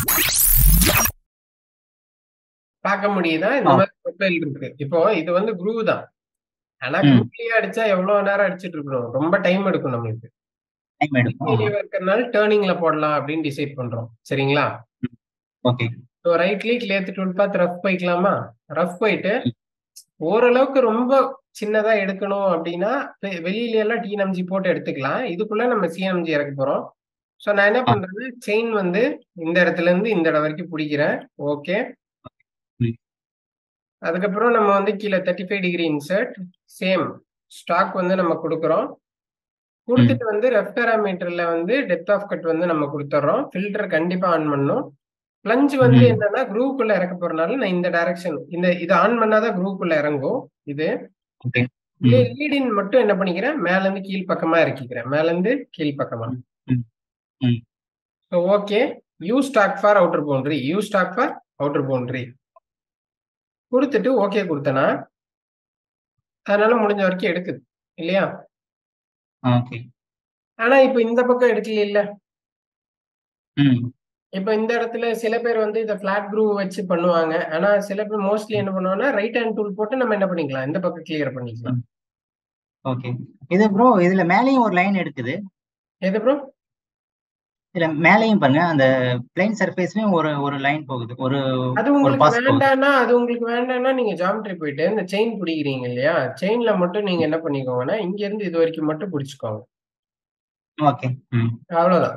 பார்க்க முடியுதா இந்த ஆ. மாதிரி ப்ரொஃபைல் இருக்கு இப்போ இது வந்து குரூவ் தான் ஆனா ம். குரூப்லயே அடிச்சா எவ்வளவு நேரம் அடிச்சிட்டு இருக்கணும் ரொம்ப டைம் எடுக்கும் நம்மளுக்கு டைம் எடுக்கும் ஆமா. இருக்கிறதுனால டேர்னிங்ல போடலாம் அப்படின்னு டிசைட் பண்றோம் சரிங்களா okay so right click lathe tool பார்த்து ரஃப் போய்க்கலாமா ரஃப் போயிட்டு ஓரளவுக்கு ரொம்ப சின்னதா எடுக்கணும் அப்படின்னா வெ- வெளியில எல்லாம் டிஎன்எம்ஜி போட்டு எடுத்துக்கலாம் இதுக்குள்ள நம்ம சிஎம்ஜி இறக்க போறோம் ஸோ நான் என்ன பண்றது செயின் வந்து இந்த இடத்துல இருந்து இந்த இடம் வரைக்கும் பிடிக்கிறேன் ஓகே ம். அதுக்கப்புறம் நம்ம வந்து கீழே thirty five degree insert same stock வந்து நம்ம கொடுக்குறோம் கொடுத்துட்டு வந்து ரெஃப் பேராமீட்டர்ல வந்து டெப்த் ஆஃப் கட் வந்து நம்ம கொடுத்துட்றோம் ஃபில்டர் கண்டிப்பா ஆன் பண்ணணும் பிளஞ்ச் வந்து ம். என்னன்னா குரூவுக்குள்ள இறக்க போறதுனால நான் இந்த டைரக்ஷன் இந்த இது ஆன் பண்ணாதான் குரூவுக்குள்ள இறங்கும் இது ஓகே லீடின் மட்டும் என்ன பண்ணிக்கிறேன் மேல இருந்து கீழ் பக்கமா இறக்கிக்கிறேன் மேல இருந்து கீழ் பக்கமா ம். ம். So okay U stock for outer boundary U stock for outer boundary கொடுத்துட்டு ஓகே கொடுத்தனா அதனால முடிஞ்ச வரைக்கும் எடுக்குது இல்லையா ஓகே ஆனா இப்போ இந்த பக்கம் எடுக்கல இல்ல ம் இப்போ இந்த இடத்துல சில பேர் வந்து இதை ஃபிளாட் குரூவ் வச்சு பண்ணுவாங்க ஆனா சில பேர் மோஸ்ட்லி என்ன பண்ணுவாங்கன்னா ரைட் ஹேண்ட் டூல் போட்டு நம்ம என்ன பண்ணிக்கலாம் இந்த பக்கம் கிளியர் பண்ணிக்கலாம் ஓகே இது ப்ரோ இதுல மேலேயும் ஒரு லைன் எடுக்குது எது ப்ரோ இதுல மேலேயும் பாருங்க அந்த பிளைன் சர்ஃபேஸ்லயும் ஒரு ஒரு லைன் போகுது ஒரு அது ஒரு உங்களுக்கு பாஸ் போகுது வேண்டாம்னா அது உங்களுக்கு வேண்டாம்னா நீங்க ஜாமெட்ரி போயிட்டு இந்த செயின் பிடிக்கிறீங்க இல்லையா செயின்ல மட்டும் நீங்க என்ன பண்ணிக்கோங்கன்னா இங்க இருந்து இது வரைக்கும் மட்டும் பிடிச்சுக்கோங்க ஓகே ம் அவ்வளவுதான்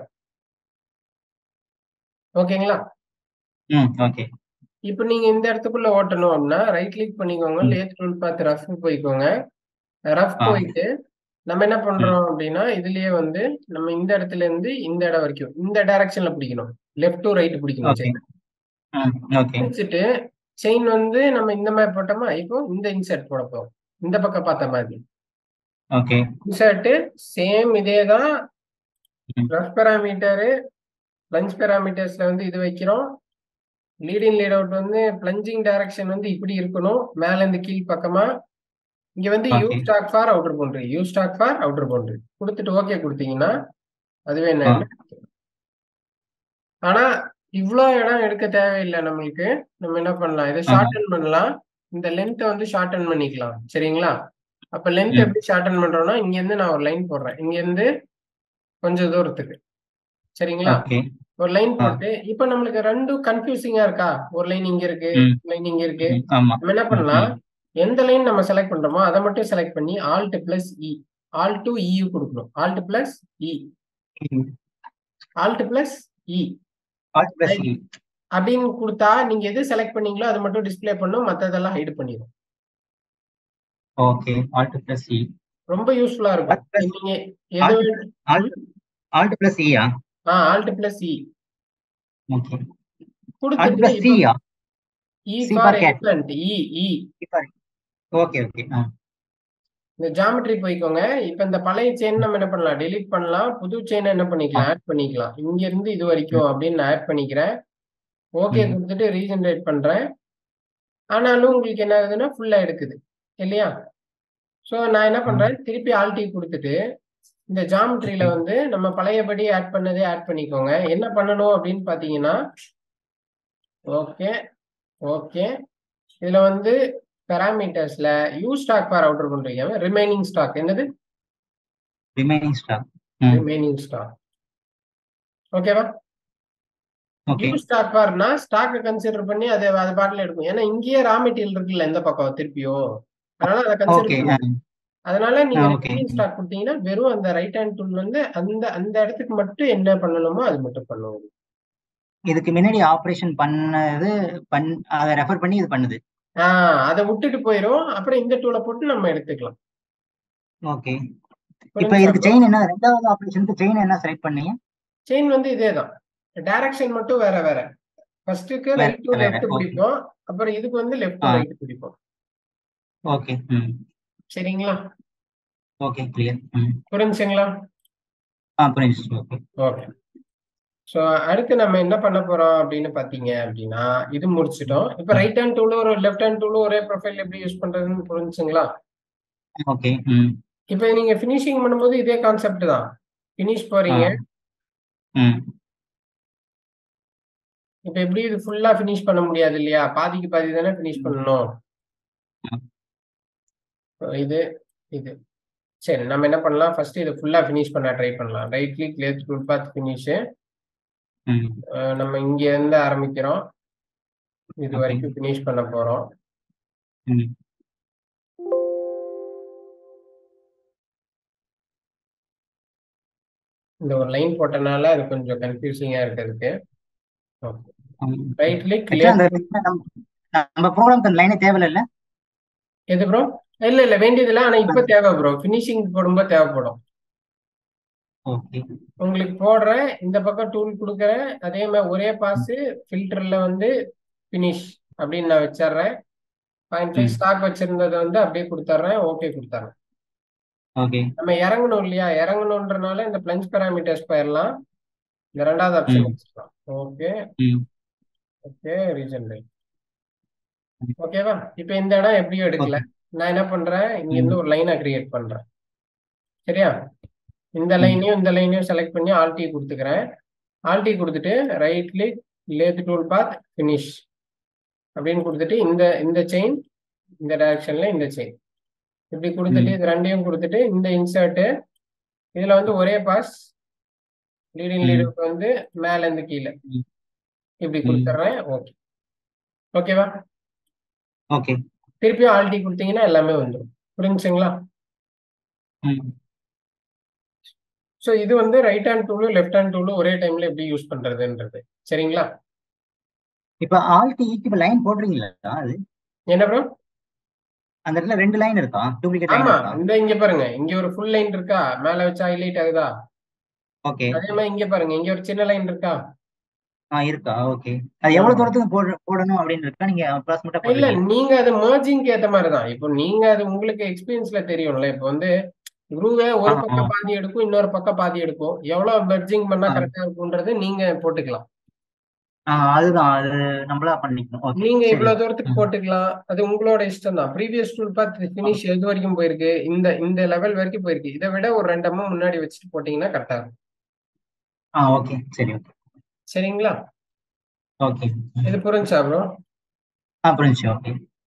ஓகேங்களா ம் ஓகே இப்போ நீங்க இந்த இடத்துக்குள்ள ஓட்டணும் அப்படின்னா ரைட் கிளிக் பண்ணிக்கோங்க ம். லேத் டூல் பார்த்து ரஃப் போய்க்கோங்க ரஃப் ஆ. போயிட்டு நம்ம என்ன பண்றோம் அப்படின்னா இதுலயே வந்து நம்ம இந்த இடத்துல இருந்து இந்த இடம் வரைக்கும் இந்த டைரக்ஷன்ல பிடிக்கணும் லெஃப்ட் டு ரைட் பிடிக்கணும் ஓகே செயின் ம் ஓகே பிடிச்சிட்டு செயின் வந்து நம்ம இந்த மாதிரி போட்டோமா இப்போ இந்த இன்சர்ட் போட போறோம் இந்த பக்கம் பார்த்த மாதிரி ஓகே இன்சர்ட் சேம் இதே தான் ம். ரஃப் பேராமீட்டரு பிளஞ்ச் பேராமீட்டர்ஸ்ல வந்து இது வைக்கிறோம் லீட் இன் லீட் அவுட் வந்து பிளஞ்சிங் டைரக்ஷன் வந்து இப்படி இருக்கணும் மேல இருந்து கீழ் பக்கமா இங்க வந்து U Okay. Stock for outer boundary U stock for outer boundary கொடுத்துட்டு ஓகே கொடுத்தீங்கன்னா அதுவே என்ன ஆனா இவ்ளோ இடம் எடுக்க தேவையில்லை நம்மளுக்கு நம்ம என்ன பண்ணலாம் இதை ஆமா. ஷார்டன் பண்ணலாம் இந்த லென்த்தை வந்து ஷார்டன் பண்ணிக்கலாம் சரிங்களா அப்ப லென்த் ம். எப்படி ஷார்டன் பண்றோம்னா இங்க இருந்து நான் ஒரு லைன் போடுறேன் இங்க இருந்து கொஞ்சம் தூரத்துக்கு சரிங்களா ஓகே ஒரு லைன் ஆ. போட்டு இப்ப நம்மளுக்கு ரெண்டும் கன்ஃபியூசிங்கா இருக்கா ஒரு லைன் இங்க இருக்கு ம். லைன் இங்க இருக்கு ம், ஆமா நம்ம என்ன பண்ணலாம் எந்த லைன் நம்ம செலக்ட் பண்றோமோ அதை மட்டும் செலக்ட் பண்ணி alt plus E all to E கொடுக்கணும் alt plus E alt plus E alt plus E அப்படின்னு கொடுத்தா நீங்க எது செலக்ட் பண்ணீங்களோ அது மட்டும் டிஸ்ப்ளே பண்ணும் மத்ததெல்லாம் ஹைட் பண்ணிடும் ஓகே ஆல்ட் பிளஸ் இ ரொம்ப யூஸ்ஃபுல்லா Alt இருக்கும் plus- நீங்க எது ஆல்ட் ஆல்ட் பிளஸ் இயா ஆ alt plus E okay alt கொடுத்துட்டு பிளஸ் சியா E C for for cat. Excellent E E okay okay ஆ இந்த ஜாமெட்ரி போய்க்கோங்க இப்ப இந்த பழைய செயின் நம்ம என்ன பண்ணலாம் டெலீட் பண்ணலாம் புது செயின் என்ன பண்ணிக்கலாம் ஆட் பண்ணிக்கலாம் இங்க இருந்து இது வரைக்கும் அப்படின்னு நான் ஆட் பண்ணிக்கிறேன் ஓகே ம். கொடுத்துட்டு ரீஜென்ரேட் பண்றேன் ஆனாலும் உங்களுக்கு என்ன ஆகுதுன்னா ஃபுல்லா எடுக்குது இல்லையா ஸோ நான் என்ன பண்றேன் திருப்பி ஆல்டி கொடுத்துட்டு இந்த ஜாமெட்ரியில Okay. வந்து நம்ம பழையபடி ஆட் பண்ணதே ஆட் பண்ணிக்கோங்க என்ன பண்ணணும் அப்படின்னு பாத்தீங்கன்னா ஓகே ஓகே இதுல வந்து பெராமீட்டர்ஸ்ல யூ ஸ்டாக் ஃபார் அவுட்டர் பண்றீங்க ரிமைனிங் ஸ்டாக் என்னது ரிமைனிங் ஸ்டாக் ரிமைனிங் ஸ்டாக் ஓகேவா ஓகே யூ ஸ்டாக் ஃபார்னா ஸ்டாக்கை கன்சிடர் பண்ணி அதை அது பாட்டில் எடுக்கும் ஏன்னா இங்கேயே ரா மெட்டீரியல் இருக்குல்ல இந்த பக்கம் திருப்பியும் அதனால அதை ஓகே கன்சிடர் அதனால நீங்க ஆ, okay. ரிமைனிங் ஸ்டாக் கொடுத்தீங்கன்னா வெறும் அந்த ரைட் ஹேண்ட் டூல் வந்து அந்த அந்த இடத்துக்கு மட்டும் என்ன பண்ணணுமோ அது மட்டும் பண்ணுவோம் இதுக்கு முன்னாடி ஆபரேஷன் பண்ணது பண் அதை ரெஃபர் பண்ணி இது பண்ணுது ஆஹ் அதை விட்டுட்டு போயிரும் அப்புறம் இந்த டூலை போட்டு நம்ம எடுத்துக்கலாம் ஓகே இப்போ இதுக்கு செயின் என்ன ரெண்டாவது ஆபரேஷனுக்கு செயின் என்ன செலக்ட் பண்ணீங்க செயின் வந்து இதேதான் டைரக்ஷன் மட்டும் வேற வேற ஃபர்ஸ்ட்டுக்கு வேற ரைட் டு வேற, லெஃப்ட் okay. பிடிப்போம் அப்புறம் இதுக்கு வந்து லெஃப்ட் டு ஆ. ரைட் பிடிப்போம் ஓகே ம் சரிங்களா ஓகே கிளியர் ம் புரிஞ்சுங்களா ஆ புரிஞ்சுச்சு ஓகே ஓகே ஸோ அடுத்து நம்ம என்ன பண்ண போறோம் அப்படின்னு பாத்தீங்க அப்படின்னா இது முடிச்சிட்டோம் இப்போ ரைட் ஹேண்ட் டூலும் ஒரு லெஃப்ட் ஹேண்ட் டூலும் ஒரே ப்ரொஃபைல் எப்படி யூஸ் பண்றதுன்னு புரிஞ்சுங்களா ஓகே ம் இப்போ நீங்க ஃபினிஷிங் பண்ணும்போது இதே கான்செப்ட் தான் ஃபினிஷ் போறீங்க ம் இப்ப எப்படி இது ஃபுல்லா ஃபினிஷ் பண்ண முடியாது இல்லையா பாதிக்கு பாதி தானே ஃபினிஷ் பண்ணணும் ம். இது இது சரி நம்ம என்ன பண்ணலாம் ஃபர்ஸ்ட் இதை ஃபுல்லா ஃபினிஷ் பண்ண ட்ரை பண்ணலாம் right click lathe tool path finish ம் நம்ம இங்க இருந்து ஆரம்பிக்கிறோம் இது Okay. வரைக்கும் ஃபினிஷ் பண்ண போறோம் ம் இந்த ஒரு லைன் போட்டனால அது கொஞ்சம் கன்ஃபியூசிங்கா இருக்கிறதுக்கு ம். ரைட் கிளிக் Actually, அந்த நம்ம நம்ம ப்ரோக்ராம்க்கு அந்த லைனே தேவையில்ல எது ப்ரோ இல்ல இல்ல வேண்டியதில்ல ஆனா இப்ப தேவை ப்ரோ ஃபினிஷிங் போடும்போது தேவைப்படும் ஓகே உங்களுக்கு போடுறேன் இந்த பக்கம் டூல் கொடுக்குறேன் அதே மாதிரி ஒரே பாஸ் ஃபில்டர்ல வந்து ஃபினிஷ் அப்படின்னு நான் வச்சிடுறேன் பாயிண்ட் ஃபைவ் ம். ஸ்டாக் வச்சிருந்ததை வந்து அப்படியே கொடுத்துட்றேன் ஓகே கொடுத்துறேன் ஓகே நம்ம இறங்கணும் இல்லையா இறங்கணுன்றனால இந்த பிளஞ்ச் பேராமீட்டர்ஸ் போயிடலாம் இந்த ரெண்டாவது ஆப்ஷன் ம். வச்சுக்கலாம் ஓகே ம் ஓகே ரீசன் ரைட் ஓகேவா இப்போ இந்த இடம் எப்படியும் எடுக்கல நான் என்ன பண்றேன் இங்க இருந்து ஒரு லைனை கிரியேட் பண்றேன் சரியா இந்த ம். லைனையும் இந்த லைனையும் செலக்ட் பண்ணி ஆல்டி கொடுத்துக்கிறேன் ஆல்டி கொடுத்துட்டு right click lathe tool path finish அப்படின்னு கொடுத்துட்டு இந்த இந்த செயின் இந்த டைரக்ஷன்ல இந்த செயின் இப்படி கொடுத்துட்டு இது ரெண்டையும் கொடுத்துட்டு இந்த இன்சர்ட் இதுல வந்து ஒரே பாஸ் லீடிங் ம். லீடுக்கு வந்து மேல இருந்து கீழே ம். இப்படி ம். கொடுத்துட்றேன் ஓகே ஓகேவா ஓகே திருப்பியும் ஆல்டி கொடுத்தீங்கன்னா எல்லாமே வந்துடும் புரிஞ்சுங்களா ம் ஸோ இது வந்து ரைட் ஹேண்ட் டூலும் லெஃப்ட் ஹேண்ட் டூலும் ஒரே டைம்ல எப்படி யூஸ் பண்றதுன்றது சரிங்களா இப்ப ஆல்ட் ஈக்கு இப்ப லைன் போடுறீங்களா அது என்ன ப்ரோ அந்த இடத்துல ரெண்டு லைன் இருக்கா டூப்ளிகேட் லைன் ஆமா இருக்கா இந்த இங்க பாருங்க இங்க ஒரு ஃபுல் லைன் இருக்கா மேல வச்சா ஹைலைட் ஆகுதா ஓகே அதே மாதிரி இங்க பாருங்க இங்க ஒரு சின்ன லைன் இருக்கா ஆ இருக்கா ஓகே அது எவ்வளவு தூரத்துக்கு போட போடணும் அப்படின்னு இருக்கா நீங்க அப்ராக்சிமேட்டா இல்ல போடுறீங்க நீங்க அது மர்ஜிங்க்கு ஏத்த மாதிரி தான் இப்போ நீங்க அது உங்களுக்கு எக்ஸ்பீரியன்ஸ்ல தெரியும்ல இப்போ வந்து குரூவே ஒரு ஆ, பக்கம் ஆ. பாதி எடுக்கும் இன்னொரு பக்கம் பாதி எடுக்கும் எவ்வளவு மெர்ஜிங் பண்ணா ஆ. கரெக்டா இருக்கும்ன்றது நீங்க போட்டுக்கலாம் ஆ அதுதான் அது நம்மளா பண்ணிக்கணும் ஓகே நீங்க சரி இவ்வளவு தூரத்துக்கு ம். போட்டுக்கலாம் அது உங்களோட இஷ்டம் தான் ப்ரீவியஸ் டூல் பார்த்து ஃபினிஷ் எது வரைக்கும் போயிருக்கு இந்த இந்த லெவல் வரைக்கும் போயிருக்கு இதை விட ஒரு ரெண்டு அம்மா முன்னாடி வச்சுட்டு போட்டீங்கன்னா கரெக்டா இருக்கும் ஆ ஓகே சரி ஓகே சரிங்களா ஓகே இது புரிஞ்சா ப்ரோ ஆ புரிஞ்சுச்சு ஓகே